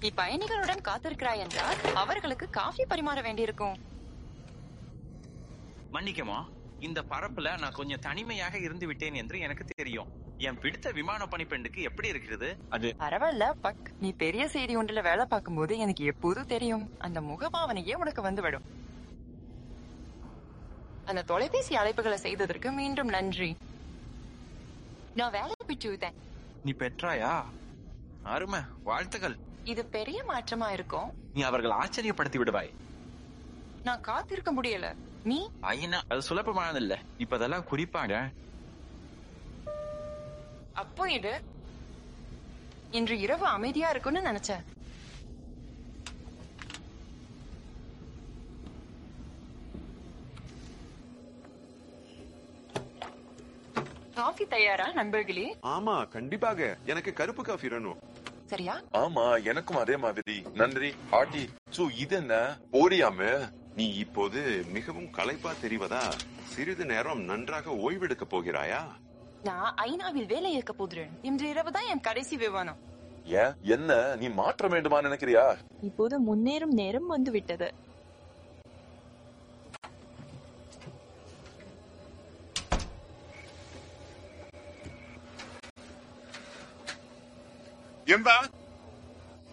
நீ பயணிகளுடன் காத்திருக்கிறாய் என்றால் அவர்களுக்கு காஃபி பரிமாற வேண்டியிருக்கும் மன்னிக்குமா இந்த பரப்புல நான் கொஞ்சம் தனிமையாக இருந்து விட்டேன் என்று எனக்கு தெரியும் என் பிடித்த விமான பணிப்பெண்ணுக்கு எப்படி இருக்கிறது அது பரவாயில்ல பக் நீ பெரிய செய்தி ஒன்றுல வேலை பார்க்கும்போது எனக்கு எப்போதும் தெரியும் அந்த முகபாவனையே உனக்கு வந்துவிடும் அந்த தொலைபேசி அழைப்புகளை செய்ததற்கு மீண்டும் நன்றி நான் வேலையை பிச்சு விட்டேன் நீ பெற்றாயா அருமை வாழ்த்துக்கள் இது பெரிய மாற்றமா இருக்கும் நீ அவர்கள் ஆச்சரியப்படுத்தி விடுவாய் நான் காத்திருக்க முடியல நீ ஐயா அது சுலபமானதில்ல இப்ப அதெல்லாம் குறிப்பாக அப்போ இது இன்று இரவு அமைதியா இருக்கும்னு நினைச்சேன் காஃபி தயாரா நண்பர்களே ஆமா கண்டிப்பாக எனக்கு கருப்பு காஃபி வேணும் சரியா ஆமா எனக்கும் அதே மாதிரி நன்றி ஆட்டி சோ இது என்ன ஓடியாம நீ இப்போது மிகவும் களைப்பா தெரிவதா சிறிது நேரம் நன்றாக ஓய்வெடுக்க போகிறாயா நான் ஐநாவில் வேலை இருக்க போகிறேன் இன்று இரவு தான் என் கடைசி விமானம் ஏன் என்ன நீ மாற்ற வேண்டுமா நினைக்கிறியா இப்போது முன்னேறும் நேரம் வந்துவிட்டது என்பா